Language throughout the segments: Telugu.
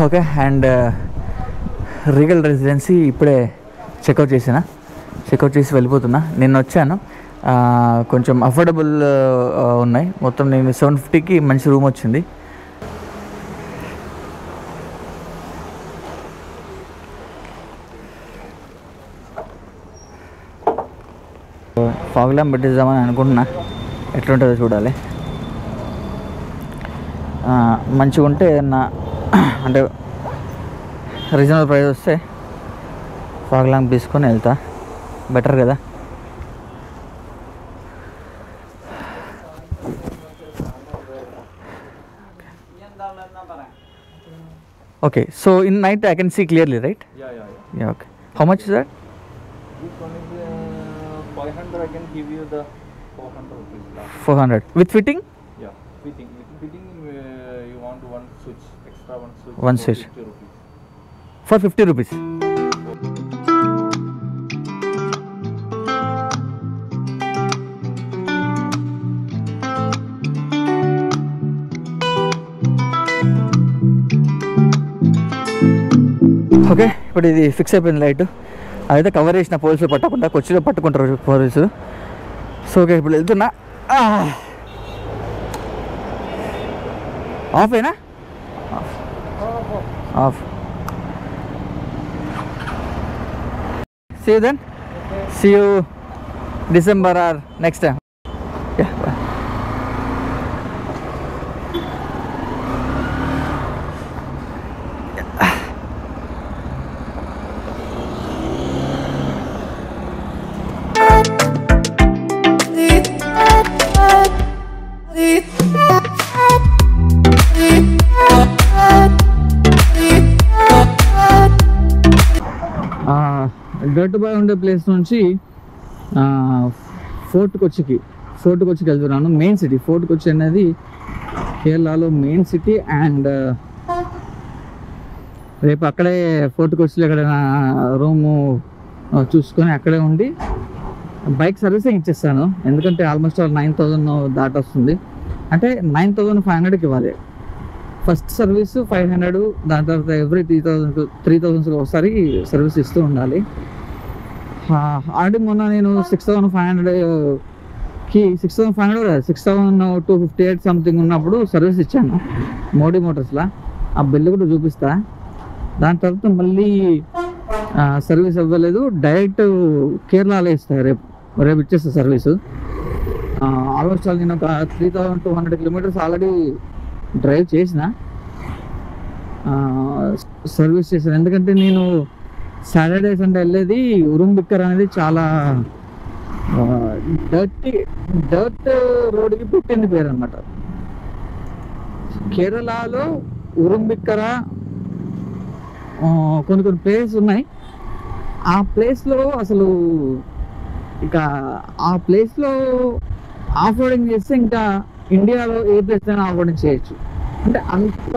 ఓకే అండ్ రీగల్ రెసిడెన్సీ ఇప్పుడే చెక్అవుట్ చేసిన చెక్అవుట్ చేసి వెళ్ళిపోతున్నా నేను వచ్చాను ఆ, కొంచెం అఫోర్డబుల్ ఉన్నాయి మొత్తం నేను సెవెన్ ఫిఫ్టీకి మంచి రూమ్ వచ్చింది ఫాగ్ ల్యాంప్ పెట్టిద్దామని అనుకుంటున్నా ఎట్లుంటుందో చూడాలి ఆ, మంచిగా ఉంటే నా అంటే రీజనబుల్ ప్రైస్ వస్తే ఫాగ్ ల్యాంప్ తీసుకొని వెళ్తా బెటర్ కదా okay so in night I can see clearly right Yeah, yeah, yeah. Yeah okay how much is that This one is uh, 500. I can give you the 400 rupees. last. Four hundred with fitting Yeah, fitting. With fitting, uh, you want one switch, extra one switch. One for switch. 50 rupees. For fifty rupees okay ఇప్పుడు ఇది ఫిక్స్ అయిపోయింది లైట్ అదైతే కవర్ చేసిన పోలీసులు పట్టకుండా కొచ్చిలో పట్టుకుంటారు పోలీసులు సో ఓకే ఇప్పుడు వెళ్తున్నా ఆఫ్ అయినా off See you then. See you December or next time. Yeah. Bye. Dirt boy ఉండే ప్లేస్ నుంచి ఫోర్ట్ కొచ్చికి ఫోర్ట్ కొచ్చికి వెళ్తున్నాను మెయిన్ సిటీ ఫోర్ట్ కొచ్చి అనేది కేరళలో మెయిన్ సిటీ అండ్ రేపు అక్కడే ఫోర్ట్ కొచ్చిలో ఎక్కడైనా రూము చూసుకొని అక్కడే ఉండి బైక్ సర్వీసింగ్ ఇచ్చేస్తాను ఎందుకంటే ఆల్మోస్ట్ ఆల్ నైన్ థౌజండ్ దాటి వస్తుంది అంటే నైన్ థౌజండ్ ఫైవ్ హండ్రెడ్కి ఇవ్వాలి ఫస్ట్ సర్వీస్ ఫైవ్ హండ్రెడ్ దాని తర్వాత ఎవ్రీ త్రీ థౌజండ్ త్రీ థౌజండ్స్కి ఒకసారి సర్వీస్ ఇస్తూ ఉండాలి ఆల్రెడీ మొన్న నేను సిక్స్ థౌసండ్ ఫైవ్ హండ్రెడ్కి six thousand five hundred six thousand two fifty eight something ఉన్నప్పుడు సర్వీస్ ఇచ్చాను మోడీ మోటార్స్లో ఆ బిల్లు కూడా చూపిస్తా దాని తర్వాత మళ్ళీ సర్వీస్ ఇవ్వలేదు డైరెక్ట్ కేరళలో ఇస్తాను రేపు రేపు ఇచ్చేస్తా సర్వీసు ఆల్మోస్ట్ ఆల్ నేను ఒక three thousand two hundred kilometres already drive చేసిన సర్వీస్ చేశాను ఎందుకంటే నేను సాటర్డే సండే వెళ్ళేది ఉరుంబిక్కర్ అనేది చాలా డర్టీ డర్ట్ రోడ్కి పుట్టింది పేరు అనమాట కేరళలో ఉరుంబిక్కర ఆ, కొన్ని కొన్ని ప్లేస్ ఉన్నాయి ఆ ప్లేస్లో అసలు ఇక ఆ ప్లేస్లో ఆఫ్ రోడింగ్ చేస్తే ఇంకా ఇండియాలో ఏ ప్లేస్ అయినా ఆఫ్ రోడింగ్ చేయొచ్చు అంటే అంత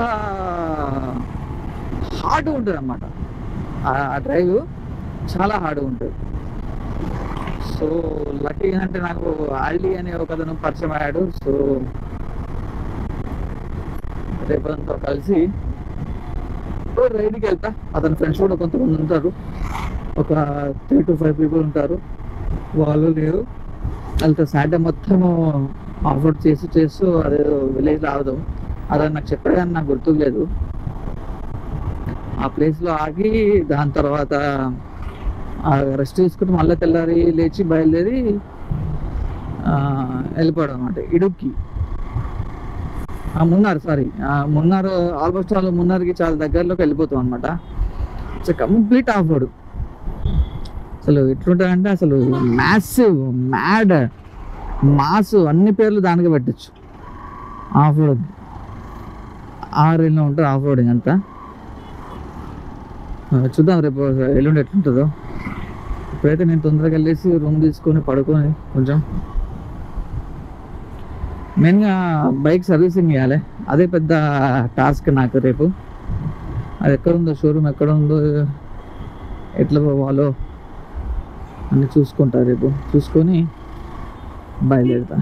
హార్డ్ ఉంటుంది అన్నమాట ఆ డ్రైవ్ చాలా హార్డ్ ఉంటుంది సో లక్కీ ఏంటంటే నాకు ఆల్డీ అనే ఒక అతను పరిచయం అయ్యాడు సో రేపు అతనితో కలిసి రైడ్కి వెళ్తా అతని ఫ్రెండ్స్ కూడా కొంతమంది ఉంటారు ఒక త్రీ టు ఫైవ్ పీపుల్ ఉంటారు వాళ్ళు లేరు వెళ్తా సాటర్డే మొత్తము ఆఫ్రోడ్ చేసి చేస్తూ అదే విలేజ్లో ఆగుదాం అదే నాకు చెప్పాడు కానీ నాకు గుర్తుకు లేదు ఆ ప్లేస్లో ఆగి దాని తర్వాత రెస్ట్ తీసుకుని మళ్ళీ తెల్లారి లేచి బయలుదేరి ఆ, వెళ్ళిపోవడం అనమాట ఇడుక్కి ఆ, Munnar sorry Munnar almost all మున్నార్కి చాలా దగ్గరలోకి వెళ్ళిపోతాం అనమాట ఇట్స్ కంప్లీట్ ఆఫ్ రోడ్ అసలు ఎట్లుంటుందంటే అసలు మ్యాసివ్ మ్యాడ్ మాస్ అన్ని పేర్లు దానికి పెట్టచ్చు ఆఫ్ రోడ్ ఆరేళ్ళలో ఉంటుంది ఆఫ్ రోడింగ్ అంతా ఆ, చూద్దాం రేపు ఎల్లుండి ఎట్లుంటుందో ఇప్పుడైతే నేను తొందరగా వెళ్ళేసి రూమ్ తీసుకొని పడుకొని కొంచెం మెయిన్గా బైక్ సర్వీసింగ్ చేయాలి అదే పెద్ద టాస్క్ నాకు రేపు అది ఎక్కడ ఉందో షోరూమ్ ఎక్కడ ఉందో ఎట్లా పోవాలో అన్ని చూసుకుంటా రేపు చూసుకొని బయలుదేరుతా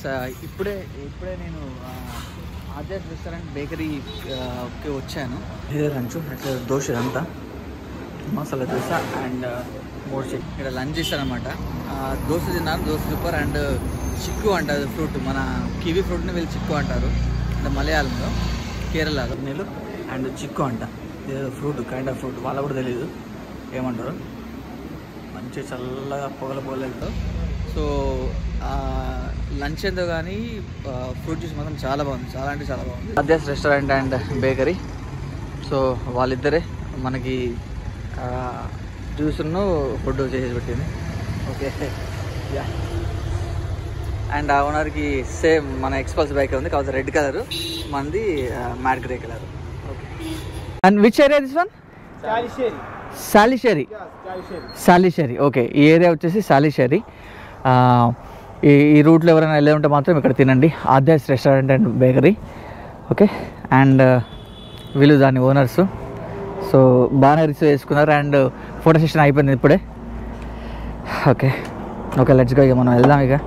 గైస్ ఇప్పుడే ఇప్పుడే నేను ఆద్యాస్ రెస్టారెంట్ బేకరీకి వచ్చాను ఇదే లంచ్ అట్లా దోశ ఇదంతా masala dosa and more check ఇక్కడ లంచ్ చేశారనమాట దోశ తిన్నాను దోశ సూపర్ అండ్ చిక్కు అంటారు ఫ్రూట్ మన కివీ ఫ్రూట్ని వీళ్ళు చిక్కు అంటారు అంటే మలయాళంలో కేరళలో నీళ్ళు అండ్ చిక్కు అంట ఏదో ఫ్రూట్ కైండ్ ఆఫ్ ఫ్రూట్ వాళ్ళకు కూడా తెలియదు ఏమంటారు మంచి చల్లగా పొగల పొగలతో సో లంచ్ ఎంతో కానీ ఫ్రూట్ జ్యూస్ మాత్రం చాలా బాగుంది చాలా అంటే చాలా బాగుంది Aadyas restaurant and bakery so వాళ్ళిద్దరే మనకి జ్యూస్ను ఫుడ్ చేసి పెట్టింది ఓకే యా అండ్ ఆ ఓనర్కి సేమ్ మన ఎక్స్పల్స్ బైక్ ఉంది కాకపోతే రెడ్ కలర్ మనది matte grey colour okay and which area this one Caliseri. Salisheri Yeah, Caliseri. Salisheri okay ఈ ఏరియా వచ్చేసి సాలిషేరి ఆ, ఈ ఈ రూట్లో ఎవరైనా వెళ్ళే ఉంటే మాత్రం ఇక్కడ తినండి Aadyas restaurant and bakery okay and వీళ్ళు దాని ఓనర్స్ సో బాగానే రిసీవ్ చేసుకున్నారు అండ్ ఫోటో సెషన్ అయిపోయింది ఇప్పుడే ఓకే ఓకే లెట్స్ గో ఇక మనం వెళ్దాం ఇక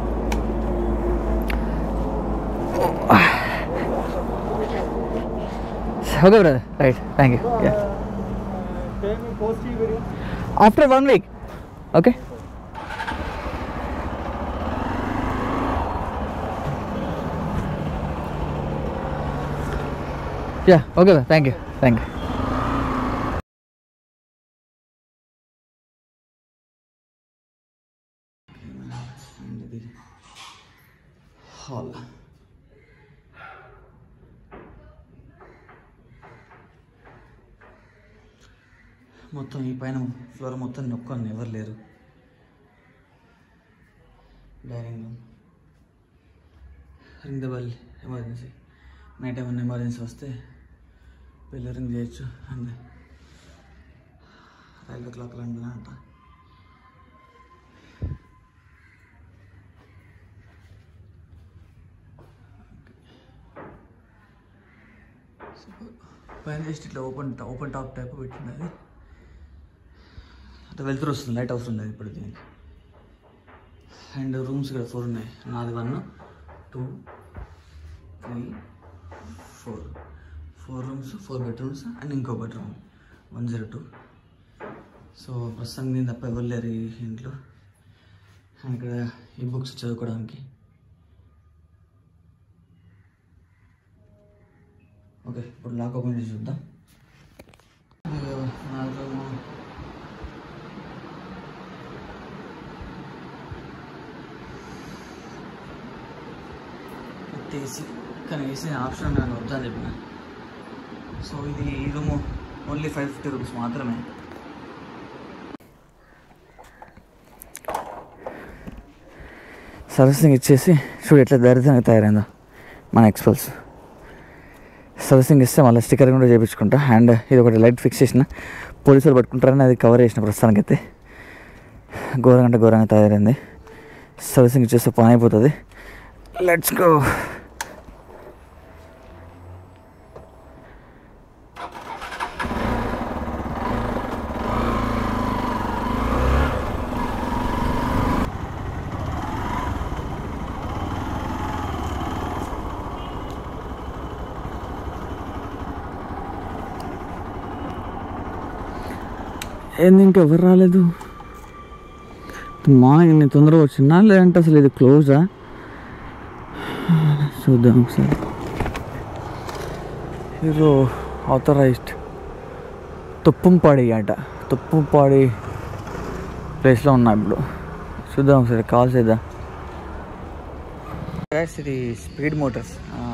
okay brother right thank you yeah Tell me positive video. after one week okay yeah okay bro. thank you thank you hall మొత్తం ఈ పైన ఫ్లోర్ మొత్తం నొక్కొని ఎవరు లేరు dining room ring the bell emergency night ఏమైనా ఎమర్జెన్సీ వస్తే బెల్ రింగ్ చేయొచ్చు అండ్ రైల్వే క్లాక్ లండన్ అంట పైన జస్ట్ ఇట్లా ఓపెన్ ఓపెన్ టాప్ టైప్ పెట్టింది అది అంటే వెళ్తురు వస్తుంది లైట్ అవసరం లేదు ఇప్పుడు దీనికి అండ్ రూమ్స్ ఇక్కడ ఫోర్ ఉన్నాయి నాది one two three four four rooms four bedrooms and ఇంకో bedroom one zero two so ప్రస్తుతానికి నేను తప్ప ఎవరు లేరు ఈ ఇంట్లో అండ్ ఇక్కడ ఈ బుక్స్ చదువుకోవడానికి ఓకే ఇప్పుడు లాక్ ఓపెన్ చేసి చూద్దాం అయ్యో, నా రూము. విత్ ఏసీ కానీ ఏసీ ఆప్షన్ నేను వద్దని చెప్పిన సో ఇది ఈ room only five fifty rupees మాత్రమే సర్వీసింగ్ ఇచ్చేసి చూడు ఎట్లా దరిద్రంగా తయారైందో మన ఎక్స్పల్స్ సర్వీసింగ్ ఇస్తే మళ్ళీ స్టిక్కర్ కూడా చేయించుకుంటా అండ్ ఇది ఒకటి లైట్ ఫిక్స్ చేసిన పోలీసులు పట్టుకుంటారని అది కవర్ చేసిన ప్రస్తుతానికైతే ఘోరంగా అంటే ఘోరంగా తయారైంది సర్వీసింగ్ ఇచ్చేస్తే పని అయిపోతుంది లెట్స్ గో ఏంది ఇంకెవరు రాలేదు మార్నింగ్ నేను తొందరగా వచ్చినా లేదంటే అసలు ఇది క్లోజా చూద్దాం ఒకసారి హీరో ఆథరైజ్డ్ తుప్పంపాడి అంట తుప్పంపాడి ప్లేస్లో ఉన్నా ఇప్పుడు చూద్దాం ఒకసారి కాల్ చేద్దాం Guys, ఇది స్పీడ్ మోటార్స్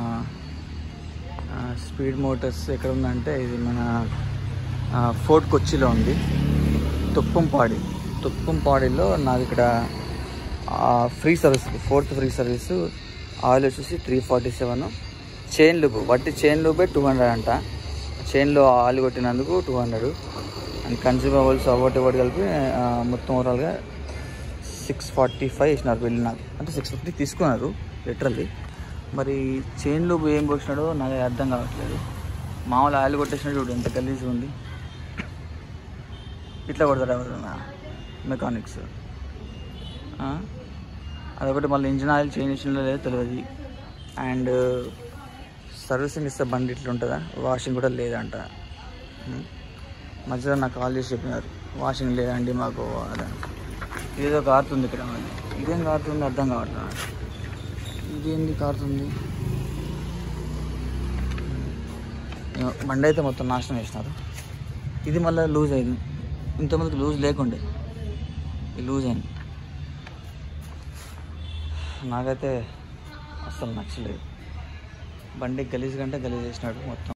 స్పీడ్ మోటార్స్ ఎక్కడ ఉందంటే ఇది మన ఫోర్ట్ కొచ్చిలో ఉంది తుప్పంపాడి తుప్పంపాడిలో నాకు ఇక్కడ free service fourth free service oil వచ్చేసి three forty seven chain lube వట్టి చైన్ లూబే టూ హండ్రెడ్ అంట చైన్లో ఆయిల్ కొట్టినందుకు టూ హండ్రెడ్ అండ్ కన్జ్యూమబుల్స్ ఒకటి ఒకటి కలిపి ఆ, మొత్తం ఓవరాల్గా సిక్స్ ఫార్టీ ఫైవ్ ఇచ్చినారు బిల్ నాకు అంటే సిక్స్ ఫిఫ్టీ తీసుకున్నారు లిటరల్లీ మరి చైన్ లూబ్ ఏం పోసినాడో నాకు అర్థం కావట్లేదు మామూలు ఆయిల్ కొట్టేసినట్టు చూడు ఎంత గలీజ్గా ఉంది ఇట్లా కొడతారు ఎవరైనా మెకానిక్స్ అదొకటి మళ్ళీ ఇంజిన్ ఆయిల్ చేంజ్ చేసిన లేదో తెలియదు అండ్ సర్వీసింగ్ ఇస్తే బండి ఇట్లా ఉంటుందా వాషింగ్ కూడా లేదంట ఉమ్. మధ్యలో నాకు కాల్ చేసి చెప్పినారు వాషింగ్ లేదండి మాకు అదని ఇదేదో కారుతుంది ఇక్కడ మళ్ళీ ఇదేం కారుతుంది అర్థం కావట్లేదు నాకు. ఇదేంది కారుతుంది ఏమో, బండి అయితే మొత్తం నాశనం చేసినారు ఇది మళ్ళీ లూజ్ అయింది ఇంతమందికి లూజ్ లేకుండే ఇది లూజ్ అయింది నాకైతే అస్సలు నచ్చలేదు బండి గలీజ్ కంటే గలీజ్ చేసినాడు మొత్తం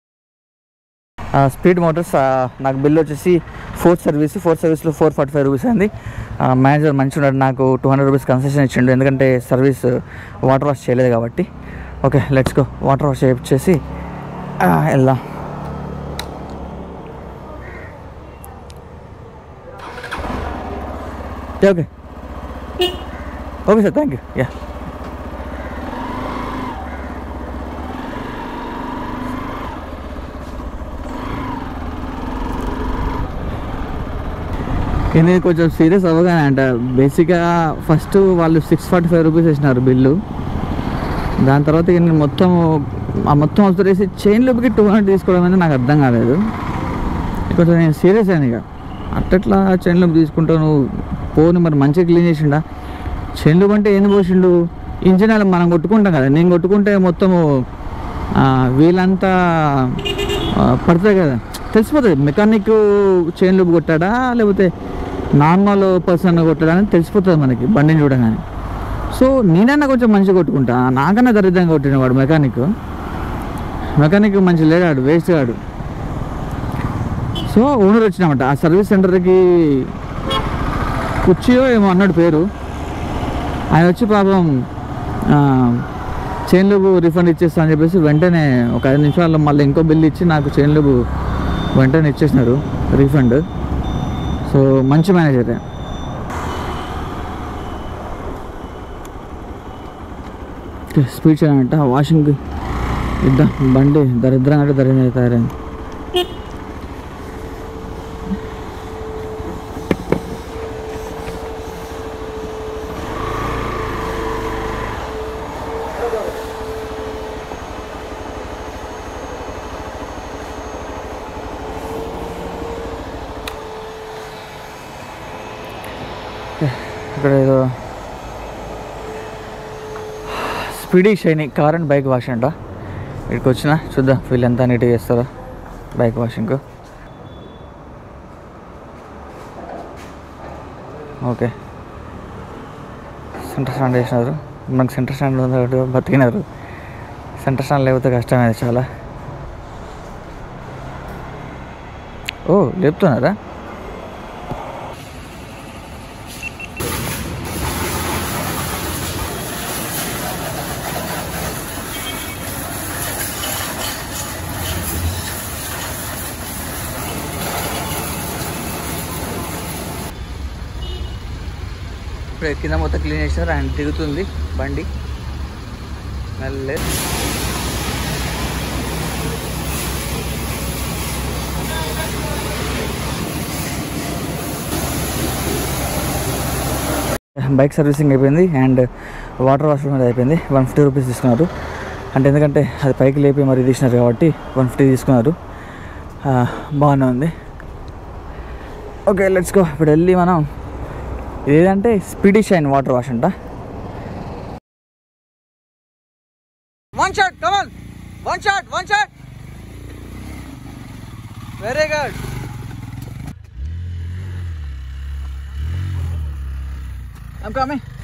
స్పీడ్ మోటార్స్ నాకు బిల్ వచ్చేసి ఫోర్త్ సర్వీస్ ఫోర్త్ సర్వీస్లో ఫోర్ ఫార్టీ ఫైవ్ రూపీస్ అయింది మేనేజర్ మంచిగా ఉన్నాడు నాకు టూ హండ్రెడ్ రూపీస్ కన్సెషన్ ఇచ్చిండు ఎందుకంటే సర్వీస్ వాటర్ వాష్ చేయలేదు కాబట్టి okay let's go water wash చేయించేసి ఆ, వెళ్దాం okay okay sir thank you yeah ఇది కొంచెం సీరియస్ అవ్వగానే అంట బేసిక్గా ఫస్ట్ వాళ్ళు సిక్స్ ఫార్టీ ఫైవ్ రూపీస్ వేసినారు బిల్లు దాని తర్వాత ఇక నేను మొత్తం ఆ మొత్తం అవసరం వేసి చైన్ లోపుకి టూ హండ్రెడ్ తీసుకోవడం అనేది నాకు అర్థం కాలేదు కొంచెం నేను సీరియస్ అయ్యాను ఇక అట్టట్లా చైన్ లోపు తీసుకుంటావు నువ్వు పోని మరి మంచిగా క్లీన్ చేసిండా చైన్ లోపు అంటే ఏంది పోసిండు ఇంజిన్ ఆయిల్ మనం కొట్టుకుంటాం కదా నేను కొట్టుకుంటే మొత్తము ఆ, వీళ్ళంతా ఆ, పడతాయి కదా తెలిసిపోతుంది మెకానిక్ చైన్ లూప్ కొట్టాడా లేకపోతే నార్మల్ పర్సన్ కొట్టాడా అని తెలిసిపోతుంది మనకి బండిని చూడగానే సో నేనన్నా కొంచెం మంచిగా కొట్టుకుంటా నాకన్నా దరిద్రంగా కొట్టిన వాడు మెకానిక్ మెకానిక్ మంచి లేడాడు వేస్ట్ గాడు సో ఓనర్ వచ్చినామట ఆ సర్వీస్ సెంటర్కి కుర్చీయో ఏమో అన్నాడు పేరు ఆయన వచ్చి పాపం చైన్ లూబు రిఫండ్ ఇచ్చేస్తా అని చెప్పేసి వెంటనే ఒక ఐదు నిమిషాల్లో మళ్ళీ ఇంకో బిల్ ఇచ్చి నాకు చైన్ లూబు వెంటనే ఇచ్చేసినారు రీఫండ్ సో మంచి మేనేజరే స్పీడ్ చేయాలంట వాషింగ్ ఇద్దాం బండి దరిద్రంగా అంటే దరిద్రంగా తయారైంది ఇక్కడ ఏదో speedy shiny car and bike wash అంట ఇక్కడికి వచ్చిన చూద్దాం వీళ్ళు ఎంత నీట్గా చేస్తారో bike washing okay centre stand చేసినారు మనకు సెంటర్ స్టాండ్ ఉంది కాబట్టి బతికినారు సెంటర్ స్టాండ్ లేకపోతే కష్టమైంది చాలా ఓ లేపుతున్నారా ఇప్పుడు కింద మొత్తం క్లీన్ చేసినారు అండ్ దిగుతుంది బండి మెల్లే బైక్ సర్వీసింగ్ అయిపోయింది అండ్ వాటర్ వాష్ మీద అయిపోయింది వన్ ఫిఫ్టీ రూపీస్ తీసుకున్నారు అంటే ఎందుకంటే అది పైకి లేపి మరి తీసినారు కాబట్టి వన్ ఫిఫ్టీ తీసుకున్నారు ఆ, బాగానే ఉంది ఓకే లెట్స్ గో ఇప్పుడు వెళ్ళి మనం ఇదేంటంటే స్పీడీ షైన్ వాటర్ వాష్ అంట one shot come on one shot one shot very good I'm coming.